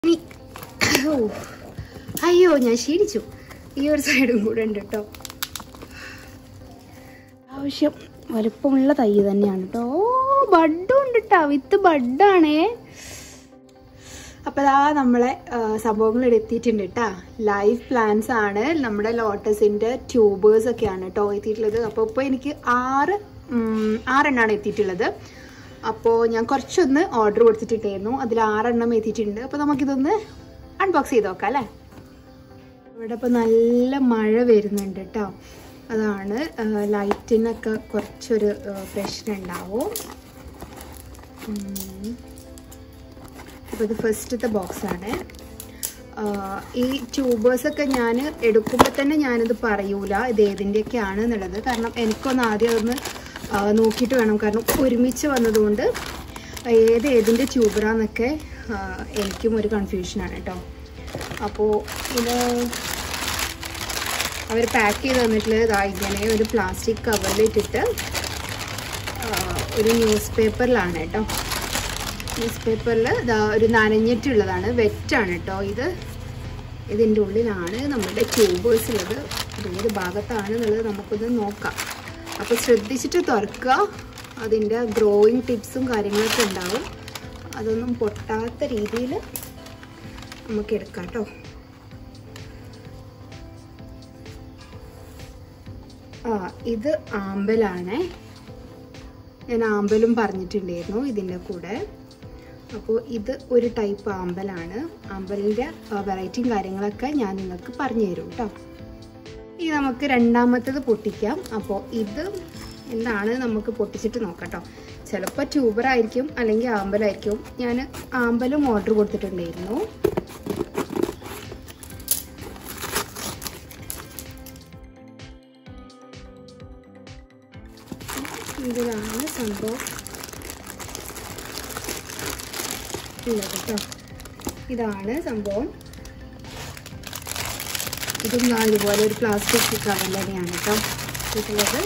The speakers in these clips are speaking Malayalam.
ഇനി ഓ അയ്യോ ഞാൻ ക്ഷീണിച്ചു ഈ ഒരു സൈഡും കൂടെ ഉണ്ട് കേട്ടോ ആവശ്യം വലുപ്പമുള്ള തൈ തന്നെയാണ് കേട്ടോ ഓ ബഡും ഉണ്ട് കേട്ടോ വിത്ത് ബഡാണേ അപ്പോൾ ദാ നമ്മളെ ആ, സംഭവങ്ങൾ ഇവിടെ എത്തിയിട്ടുണ്ട് കേട്ടോ ലൈവ് പ്ലാന്റ്സ് ആണ് നമ്മുടെ ലോട്ടസിൻ്റെ ട്യൂബേഴ്സ് ഒക്കെയാണ് കേട്ടോ എത്തിയിട്ടുള്ളത് അപ്പോൾ ഇപ്പോൾ എനിക്ക് ആറ് ഉം, ആറെണ്ണമാണ് എത്തിയിട്ടുള്ളത് അപ്പോൾ ഞാൻ കുറച്ചൊന്ന് ഓർഡർ കൊടുത്തിട്ടുണ്ടായിരുന്നു അതിൽ ആറെണ്ണം എത്തിയിട്ടുണ്ട് അപ്പോൾ നമുക്കിതൊന്ന് അൺബോക്സ് ചെയ്ത് നോക്കാം അല്ലേ ഇവിടെ ഇപ്പോൾ നല്ല മഴ വരുന്നുണ്ട് കേട്ടോ അതാണ് ആ, ലൈറ്റിനൊക്കെ കുറച്ചൊരു ആ, പ്രശ്നം ഉണ്ടാവും ഉം. അപ്പോൾ ഇത് ഫസ്റ്റത്തെ ബോക്സാണ് ഈ ട്യൂബേഴ്സൊക്കെ ഞാൻ എടുക്കുമ്പോൾ തന്നെ ഞാനിത് പറയൂല ഇത് ഏതിൻ്റെയൊക്കെയാണ് എന്നുള്ളത് കാരണം എനിക്കൊന്ന് ആദ്യം അതൊന്ന് ആ, നോക്കിയിട്ട് വേണം കാരണം ഒരുമിച്ച് വന്നതുകൊണ്ട് ഏത് ഏതിൻ്റെ ട്യൂബറാന്നൊക്കെ ആ, എനിക്കും ഒരു കൺഫ്യൂഷനാണ് കേട്ടോ അപ്പോൾ ഇത് അവർ പാക്ക് ചെയ്ത് തന്നിട്ടുള്ളത് ഇതാ ഇങ്ങനെ ഒരു പ്ലാസ്റ്റിക് കവറിലിട്ടിട്ട് ആ, ഒരു ന്യൂസ് പേപ്പറിലാണ് കേട്ടോ ന്യൂസ് പേപ്പറിൽ ഇതാ ഒരു നനഞ്ഞിട്ടുള്ളതാണ് വെറ്റാണ് കേട്ടോ ഇത് ഇതിൻ്റെ ഉള്ളിലാണ് നമ്മുടെ ട്യൂബേഴ്സ് ഉള്ളത് ഇത് ഏത് ഭാഗത്താണ് എന്നുള്ളത് നമുക്കൊന്ന് നോക്കാം അപ്പോൾ ശ്രദ്ധിച്ചിട്ട് തുറക്കുക അതിൻ്റെ ഗ്രോയിങ് ടിപ്സും കാര്യങ്ങളൊക്കെ ഉണ്ടാവും അതൊന്നും പൊട്ടാത്ത രീതിയിൽ നമുക്ക് എടുക്കാം കേട്ടോ ആ ഇത് ആമ്പലാണേ ഞാൻ ആമ്പലും പറഞ്ഞിട്ടുണ്ടായിരുന്നു ഇതിൻ്റെ കൂടെ അപ്പോൾ ഇത് ഒരു ടൈപ്പ് ആമ്പലാണ് ആമ്പലിൻ്റെ വെറൈറ്റിയും കാര്യങ്ങളൊക്കെ ഞാൻ നിങ്ങൾക്ക് പറഞ്ഞു തരും കേട്ടോ ഇനി നമുക്ക് രണ്ടാമത്തത് പൊട്ടിക്കാം അപ്പോൾ ഇത് എന്താണ് നമുക്ക് പൊട്ടിച്ചിട്ട് നോക്കാം കേട്ടോ ചിലപ്പോൾ ട്യൂബർ ആയിരിക്കും അല്ലെങ്കിൽ ആമ്പലായിരിക്കും ഞാൻ ആമ്പലും ഓർഡർ കൊടുത്തിട്ടുണ്ടായിരുന്നു ഇതിലാണ് സംഭവം ഉള്ളത് കേട്ടോ ഇതാണ് സംഭവം ഇതും ദാ ഇതുപോലെ ഒരു പ്ലാസ്റ്റിക് കവർ തന്നെയാണ് കേട്ടോ ഇതിലുള്ളത്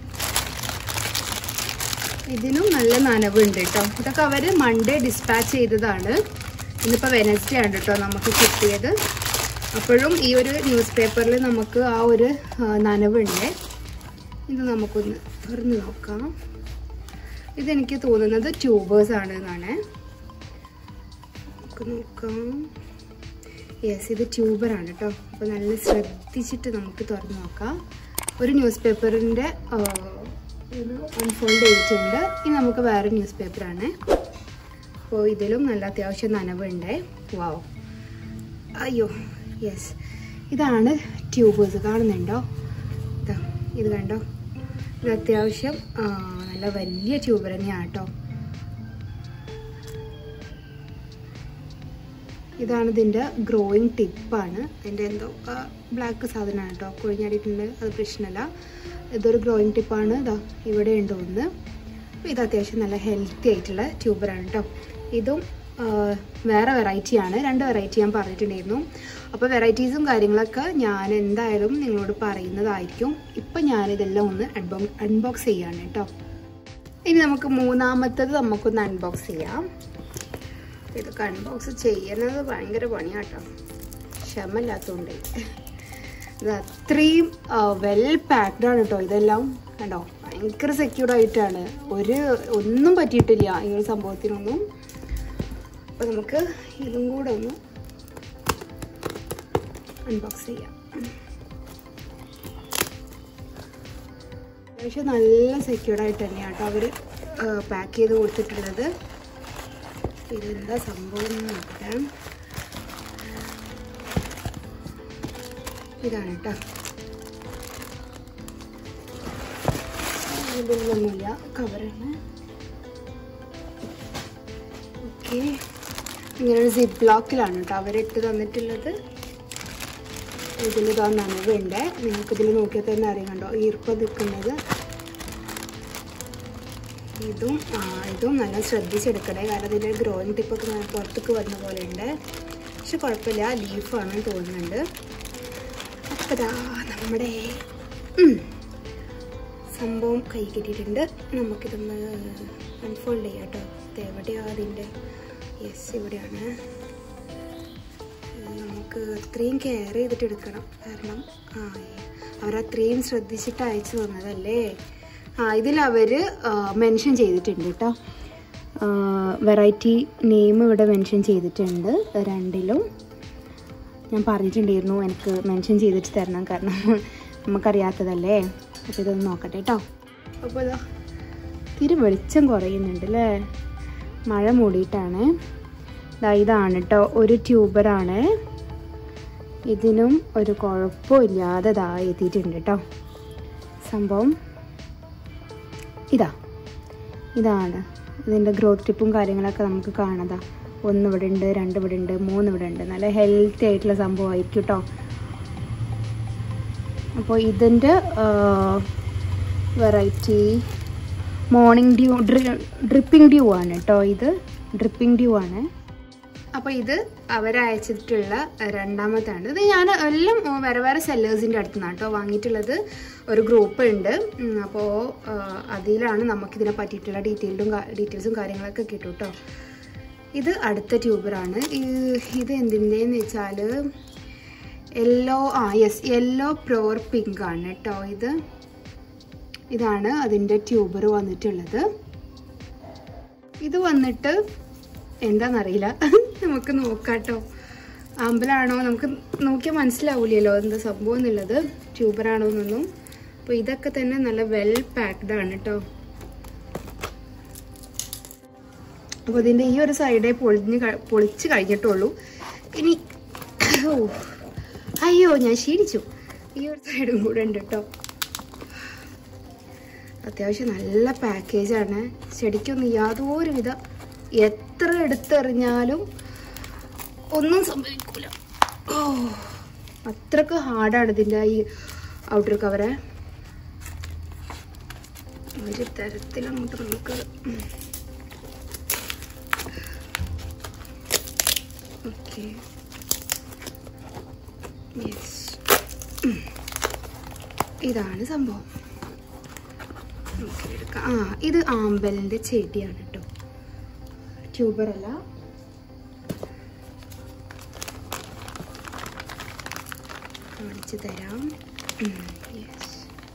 ഇതിനും നല്ല നനവുണ്ട് കേട്ടോ ഇതൊക്കെ അവർ മൺഡേ ഡിസ്പാച്ച് ചെയ്തതാണ് ഇന്നിപ്പോൾ വെനസ്ഡേ ആണ് കേട്ടോ നമുക്ക് കിട്ടിയത് അപ്പോഴും ഈ ഒരു ന്യൂസ് പേപ്പറിൽ നമുക്ക് ആ ഒരു ആ, നനവുണ്ട് ഇത് നമുക്കൊന്ന് തുറന്ന് നോക്കാം ഇതെനിക്ക് തോന്നുന്നത് ട്യൂബേഴ്സ് ആണ് എന്നാണ് നമുക്ക് നോക്കാം യെസ് ഇത് ട്യൂബറാണ് കേട്ടോ അപ്പോൾ നല്ല ശ്രദ്ധിച്ചിട്ട് നമുക്ക് തുറന്ന് നോക്കാം ഒരു ന്യൂസ് പേപ്പറിൻ്റെ ഇത് അൺഫോൾഡ് ചെയ്തിട്ടുണ്ട് ഇനി നമുക്ക് വേറെ ന്യൂസ് പേപ്പറാണ് അപ്പോൾ ഇതിലും നല്ല അത്യാവശ്യം നനവുണ്ട് വാവ് അയ്യോ യെസ് ഇതാണ് ട്യൂബേഴ്സ് കാണുന്നുണ്ടോ ഇതാ ഇത് കണ്ടോ ഇത് അത്യാവശ്യം ആ, നല്ല വലിയ ട്യൂബർ തന്നെയാണ് കേട്ടോ ഇതാണ് ഇതിൻ്റെ ഗ്രോയിങ് ടിപ്പാണ് അതിൻ്റെ എന്തോ ബ്ലാക്ക് സാധനമാണ് കേട്ടോ കൊഴിഞ്ഞാടിയിട്ടുണ്ട് അത് പ്രശ്നമല്ല ഇതൊരു ഗ്രോയിങ് ടിപ്പാണ് ഇതാ ഇവിടെ ഉണ്ട് ഒന്ന് അപ്പോൾ ഇത് അത്യാവശ്യം നല്ല ഹെൽത്തി ആയിട്ടുള്ള ട്യൂബറാണ് കേട്ടോ ഇതും ആ, വേറെ വെറൈറ്റിയാണ് രണ്ട് വെറൈറ്റി ഞാൻ പറഞ്ഞിട്ടുണ്ടായിരുന്നു അപ്പോൾ വെറൈറ്റീസും കാര്യങ്ങളൊക്കെ ഞാൻ എന്തായാലും നിങ്ങളോട് പറയുന്നതായിരിക്കും ഇപ്പം ഞാനിതെല്ലാം ഒന്ന് അൺബോ അൺബോക്സ് ചെയ്യാണ് കേട്ടോ ഇനി നമുക്ക് മൂന്നാമത്തത് നമുക്കൊന്ന് അൺബോക്സ് ചെയ്യാം ഇതൊക്കെ അൺബോക്സ് ചെയ്യുന്നത് ഭയങ്കര പണിയാട്ടോ ക്ഷമല്ലാത്തതുകൊണ്ട് ഇത് അത്രയും വെൽ പാക്ഡ് ആണ് കേട്ടോ ഇതെല്ലാം കണ്ടോ ഭയങ്കര സെക്യൂർഡ് ആയിട്ടാണ് ഒരു ഒന്നും പറ്റിയിട്ടില്ല ഈ ഒരു സംഭവത്തിനൊന്നും അപ്പോൾ നമുക്ക് ഇതും കൂടെ ഒന്ന് അൺബോക്സ് ചെയ്യാം അത്യാവശ്യം നല്ല സെക്യൂർഡ് ആയിട്ട് തന്നെയാണ് കേട്ടോ അവർ പാക്ക് ചെയ്ത് കൊടുത്തിട്ടുള്ളത് ഇതെന്താ സംഭവം എന്ന് നോക്കാം ഇതാണ് കേട്ടോ ഇതിലൊന്നുമില്ല കവറാണ് ഓക്കെ ഇങ്ങനെ ഒരു സിപ്പ് ബ്ലോക്കിലാണ് കേട്ടോ അവരിട്ട് തന്നിട്ടുള്ളത് ഇതിൽ ഇതാ നനവുണ്ട് നിങ്ങൾക്ക് ഇതിൽ നോക്കിയാൽ തന്നെ അറിയാം കണ്ടോ ഈർപ്പം നിൽക്കുന്നത് ഇതും ആ, ഇതും നല്ല ശ്രദ്ധിച്ചെടുക്കണേ കാരണം ഇതിൻ്റെ ഗ്രോയിങ് ടിപ്പൊക്കെ നല്ല പുറത്തേക്ക് വന്ന പോലെ ഉണ്ട് പക്ഷെ കുഴപ്പമില്ല ലീഫാണ് തോന്നുന്നുണ്ട് അപ്പോൾ ദാ നമ്മുടെ ഉം, സംഭവം കൈ കിട്ടിയിട്ടുണ്ട് നമുക്കിതൊന്ന് അൺഫോൾഡ് ചെയ്യാം കേട്ടോ ഇത് എവിടെയാണ് അതിൻ്റെ യെസ് ഇവിടെയാണ് നമുക്ക് അത്രയും കെയർ ചെയ്തിട്ട് എടുക്കണം കാരണം ആ അവരത്രയും ശ്രദ്ധിച്ചിട്ട് അയച്ചു തന്നതല്ലേ ആ ഇതിൽ അവർ മെൻഷൻ ചെയ്തിട്ടുണ്ട് കേട്ടോ വെറൈറ്റി നെയിം ഇവിടെ മെൻഷൻ ചെയ്തിട്ടുണ്ട് രണ്ടിലും ഞാൻ പറഞ്ഞിട്ടുണ്ടായിരുന്നു എനിക്ക് മെൻഷൻ ചെയ്തിട്ട് തരണം കാരണം നമുക്കറിയാത്തതല്ലേ അപ്പോൾ ഇതൊന്ന് നോക്കട്ടെ കേട്ടോ അപ്പോൾ ഇതാ തിരി വെളിച്ചം കുറയുന്നുണ്ട് അല്ലേ മഴ മൂടിയിട്ടാണ് ദാ ഇതാണ് കേട്ടോ ഒരു ട്യൂബറാണ് ഇതിനും ഒരു കുഴപ്പമില്ലാതെ ദാ എത്തിയിട്ടുണ്ട് കേട്ടോ സംഭവം ഇതാ ഇതാണ് ഇതിൻ്റെ ഗ്രോത്ത് ടിപ്പും കാര്യങ്ങളൊക്കെ നമുക്ക് കാണാതാ ഒന്ന് ഇവിടെ ഉണ്ട് രണ്ട് ഇവിടെ ഉണ്ട് മൂന്ന് ഇവിടെ ഉണ്ട് നല്ല ഹെൽത്തി ആയിട്ടുള്ള സംഭവമായിരിക്കും കേട്ടോ അപ്പോൾ ഇതിൻ്റെ variety morning dew dripping dew ആണ് കേട്ടോ ഇത് ഡ്രിപ്പിംഗ് ഡ്യൂ ആണ് അപ്പോൾ ഇത് അവരയച്ചിട്ടുള്ള രണ്ടാമത്താണ് ഇത് ഞാൻ എല്ലാം വേറെ വേറെ സെല്ലേഴ്സിൻ്റെ അടുത്ത് നിന്നാണ് കേട്ടോ വാങ്ങിയിട്ടുള്ളത് ഒരു ഗ്രൂപ്പ് ഉണ്ട് അപ്പോൾ അതിലാണ് നമുക്കിതിനെ പറ്റിയിട്ടുള്ള ഡീറ്റെയിൽഡും ഡീറ്റെയിൽസും കാര്യങ്ങളൊക്കെ കിട്ടും കേട്ടോ ഇത് അടുത്ത ട്യൂബറാണ് ഇത് എന്തിൻ്റെന്ന് വെച്ചാൽ യെല്ലോ ആ യെസ് യെല്ലോ പ്രോർ പിങ്ക് ആണ് കേട്ടോ ഇത് ഇതാണ് അതിൻ്റെ ട്യൂബർ വന്നിട്ടുള്ളത് ഇത് വന്നിട്ട് എന്താണെന്നറിയില്ല നമുക്ക് നോക്കാം കേട്ടോ അമ്പലാണോ നമുക്ക് നോക്കിയാൽ മനസ്സിലാവില്ലല്ലോ എന്താ സംഭവം എന്നുള്ളത് ട്യൂബറാണോ എന്നൊന്നും അപ്പോൾ ഇതൊക്കെ തന്നെ നല്ല വെൽ പാക്ഡ് ആണ് കേട്ടോ അപ്പോൾ ഇതിൻ്റെ ഈ ഒരു സൈഡേ പൊളിഞ്ഞ് പൊളിച്ച് കഴിഞ്ഞിട്ടുള്ളൂ ഇനി ഓ അയ്യോ ഞാൻ ക്ഷീണിച്ചു ഈ ഒരു സൈഡും കൂടെ ഉണ്ട് കേട്ടോ അത്യാവശ്യം നല്ല പാക്കേജാണ് ചെടിക്കൊന്നും യാതൊരു വിധ എത്ര എടുത്തെറിഞ്ഞാലും ഒന്നും സംഭവിക്കൂല ഓ അത്രക്ക് ഹാർഡാണ് ഇതിൻ്റെ ഈ ഔട്ടർ കവറ് ഒരു തരത്തിലങ്ങോട്ട് നമുക്ക് ഓക്കെ യെസ് ഇതാണ് സംഭവം നമുക്ക് എടുക്കാം ആ ഇത് ആമ്പലിൻ്റെ ചെടിയാണ് കേട്ടോ ട്യൂബറല്ല കാണിച്ചു തരാം യെസ്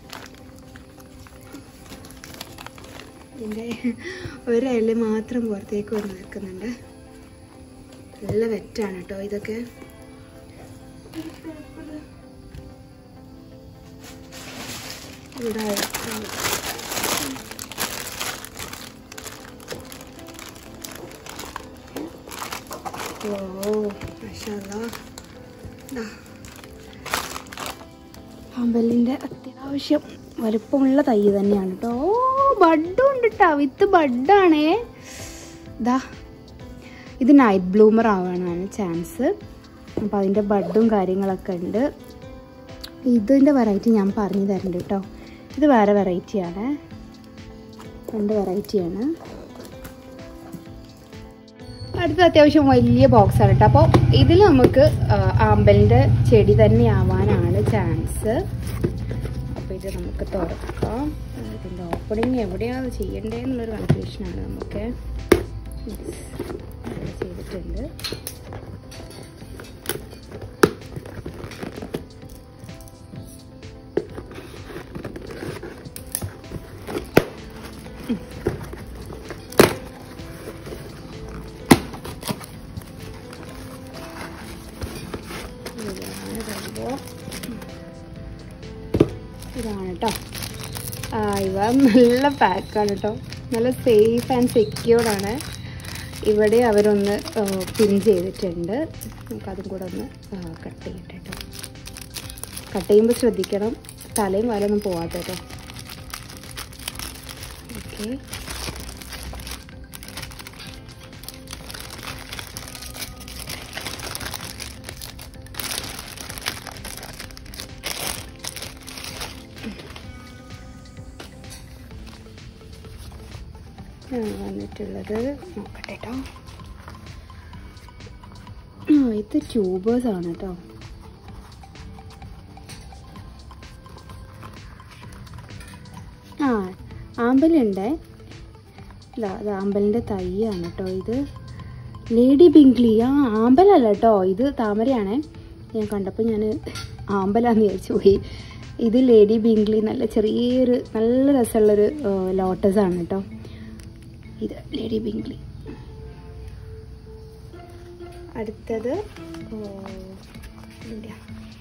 ഇതിൻ്റെ ഒരില മാത്രം പുറത്തേക്ക് വന്ന് നിൽക്കുന്നുണ്ട് നല്ല വെറ്റാണ് കേട്ടോ ഇതൊക്കെ ഇവിടെ ഓ അമ്പലിൻ്റെ അത്യാവശ്യം വലുപ്പമുള്ള തൈ തന്നെയാണ് കേട്ടോ ഓ ബഡും ഉണ്ട് കേട്ടോ വിത്ത് ബഡാണേ ഇതാ ഇത് നൈറ്റ് ബ്ലൂമർ ആവാനാണ് ചാൻസ് അപ്പോൾ അതിൻ്റെ ബഡും കാര്യങ്ങളൊക്കെ ഉണ്ട് ഇതിൻ്റെ വെറൈറ്റി ഞാൻ പറഞ്ഞു തരുന്നുണ്ട് കേട്ടോ ഇത് വേറെ വെറൈറ്റിയാണ് രണ്ട് വെറൈറ്റിയാണ് അടുത്ത അത്യാവശ്യം വലിയ ബോക്സ് ആണ് കേട്ടോ അപ്പോൾ ഇതിൽ നമുക്ക് ആമ്പലിൻ്റെ ചെടി തന്നെ ആവാനാണ് ചാൻസ് അപ്പോൾ ഇത് നമുക്ക് തുറക്കാം ഇതിൻ്റെ ഓപ്പണിങ് എവിടെയാണ് ചെയ്യേണ്ടതെന്നുള്ളൊരു കൺഫ്യൂഷനാണ് നമുക്ക് ചെയ്തിട്ടുണ്ട് ഇതാണ് സംഭവം ഇതാണ് കേട്ടോ ആ ഇവ നല്ല പാക്കാണ് കേട്ടോ നല്ല സേഫ് ആൻഡ് സെക്യൂർഡ് ആണ് ഇവിടെ അവരൊന്ന് പിൻ ചെയ്തിട്ടുണ്ട് നമുക്കതും കൂടെ ഒന്ന് കട്ട് ചെയ്യട്ടെ കേട്ടോ കട്ട് ചെയ്യുമ്പോൾ ശ്രദ്ധിക്കണം തലയും വാലൊന്നും പോവാത്ത കേട്ടോ ഓക്കെ വന്നിട്ടുള്ളത് നോക്കട്ടെ കേട്ടോ ആ ഇത് ട്യൂബേഴ്സ് ആണ് കേട്ടോ ആ ആമ്പലുണ്ടേ ഇല്ല അത് ആമ്പലിൻ്റെ തൈയാണ് കേട്ടോ ഇത് ലേഡി ബിങ്ക്ലി ആ ആമ്പലല്ല കേട്ടോ ഇത് താമരയാണേ ഞാൻ കണ്ടപ്പോൾ ഞാൻ ആമ്പലാന്ന് വിചാരിച്ചു പോയി ഇത് ലേഡി ബിങ്ക്ലി നല്ല ചെറിയൊരു നല്ല രസമുള്ളൊരു ലോട്ടസ് ആണ് കേട്ടോ ഇത് ലേഡി ബിങ്ക്ലി അടുത്തത് ഓ, എവിടെയാ?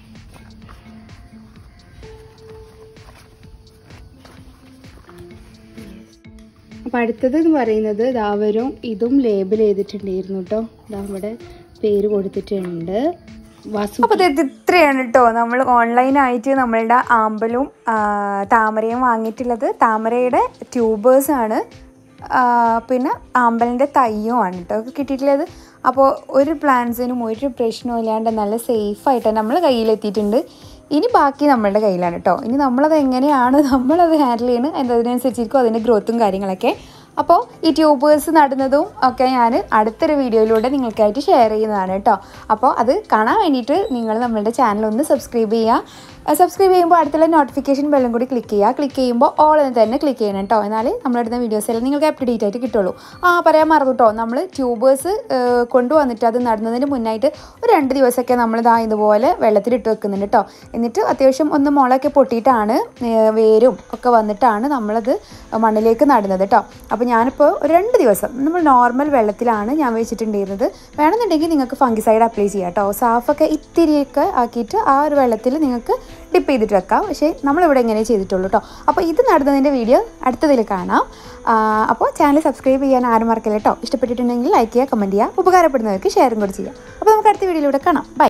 അപ്പോൾ അടുത്തത് എന്ന് പറയുന്നത് ദാവരും ഇതും ലേബിൾ ചെയ്തിട്ടുണ്ടായിരുന്നു കേട്ടോ ഇതാ ഇവിടെ പേര് കൊടുത്തിട്ടുണ്ട് വാസു അപ്പോൾ ഇത് ഇത്രയാണ് കേട്ടോ നമ്മൾ ഓൺലൈനായിട്ട് നമ്മളുടെ ആമ്പലും ആ, താമരയും വാങ്ങിയിട്ടുള്ളത് താമരയുടെ ട്യൂബേഴ്സ് ആണ് ആ, പിന്നെ ആമ്പലിൻ്റെ തയ്യും ആണ് കേട്ടോ കിട്ടിയിട്ടുള്ളത് അപ്പോൾ ഒരു പ്ലാന്റ്സിനും ഒരു പ്രശ്നവും ഇല്ലാണ്ട് നല്ല സേഫായിട്ട് നമ്മൾ കയ്യിലെത്തിയിട്ടുണ്ട് ഇനി ബാക്കി നമ്മളുടെ കയ്യിലാണ് കേട്ടോ ഇനി നമ്മളത് എങ്ങനെയാണ് നമ്മളത് ഹാൻഡിൽ ചെയ്യുന്നത് എന്നതിനനുസരിച്ചിരിക്കും അതിൻ്റെ ഗ്രോത്തും കാര്യങ്ങളൊക്കെ അപ്പോൾ ഈ ട്യൂബേഴ്സ് നടുന്നതും ഒക്കെ ഞാൻ അടുത്തൊരു വീഡിയോയിലൂടെ നിങ്ങൾക്കായിട്ട് ഷെയർ ചെയ്യുന്നതാണ് കേട്ടോ അപ്പോൾ അത് കാണാൻ വേണ്ടിയിട്ട് നിങ്ങൾ നമ്മളുടെ ചാനൽ ഒന്ന് സബ്സ്ക്രൈബ് ചെയ്യുക സബ്സ്ക്രൈബ് ചെയ്യുമ്പോൾ അടുത്തുള്ള നോട്ടിഫിക്കേഷൻ ബെല്ലും കൂടി ക്ലിക്ക് ചെയ്യുക ക്ലിക്ക് ചെയ്യുമ്പോൾ ഓൾ എന്ന് തന്നെ ക്ലിക്ക് ചെയ്യണം കേട്ടോ എന്നാലേ നമ്മളിടുന്ന വീഡിയോസ് എല്ലാം നിങ്ങൾക്ക് അപ് ടു ഡേറ്റ് ആയിട്ട് കിട്ടുള്ളൂ ആ പറയാൻ മറന്നു കേട്ടോ നമ്മൾ ട്യൂബേഴ്സ് കൊണ്ടുവന്നിട്ട് അത് നടുന്നതിന് മുന്നായിട്ട് ഒരു രണ്ട് ദിവസമൊക്കെ നമ്മൾ ഇതാ ഇതുപോലെ വെള്ളത്തിലിട്ട് വെക്കുന്നുണ്ട് കേട്ടോ എന്നിട്ട് അത്യാവശ്യം ഒന്ന് മുളയൊക്കെ പൊട്ടിയിട്ടാണ് ഏർ വേരും ഒക്കെ വന്നിട്ടാണ് നമ്മളത് മണ്ണിലേക്ക് നടുന്നത് കേട്ടോ അപ്പോൾ ഞാനിപ്പോൾ ഒരു രണ്ട് ദിവസം നമ്മൾ നോർമൽ വെള്ളത്തിലാണ് ഞാൻ വെച്ചിട്ടുണ്ടായിരുന്നത് വേണമെന്നുണ്ടെങ്കിൽ നിങ്ങൾക്ക് ഫംഗിസൈഡ് അപ്ലൈ ചെയ്യാം കേട്ടോ സാഫൊക്കെ ഇത്തിരിയൊക്കെ ആക്കിയിട്ട് ആ ഒരു വെള്ളത്തിൽ നിങ്ങൾക്ക് ഡിപ്പ് ചെയ്തിട്ട് വെക്കാം പക്ഷേ നമ്മളിവിടെ ഇങ്ങനെ ചെയ്തിട്ടുള്ളൂ കേട്ടോ അപ്പോൾ ഇത് നടുന്നതിൻ്റെ വീഡിയോ അടുത്തതിൽ കാണാം ആ, അപ്പോൾ ചാനൽ സബ്സ്ക്രൈബ് ചെയ്യാൻ ആരും മറക്കില്ല കേട്ടോ ഇഷ്ടപ്പെട്ടിട്ടുണ്ടെങ്കിൽ ലൈക്ക് ചെയ്യുക കമൻറ്റ് ചെയ്യുക ഉപകാരപ്പെടുന്നവർക്ക് ഷെയറും കൂടി ചെയ്യാം അപ്പോൾ നമുക്ക് അടുത്ത വീഡിയോയിലൂടെ കാണാം ബൈ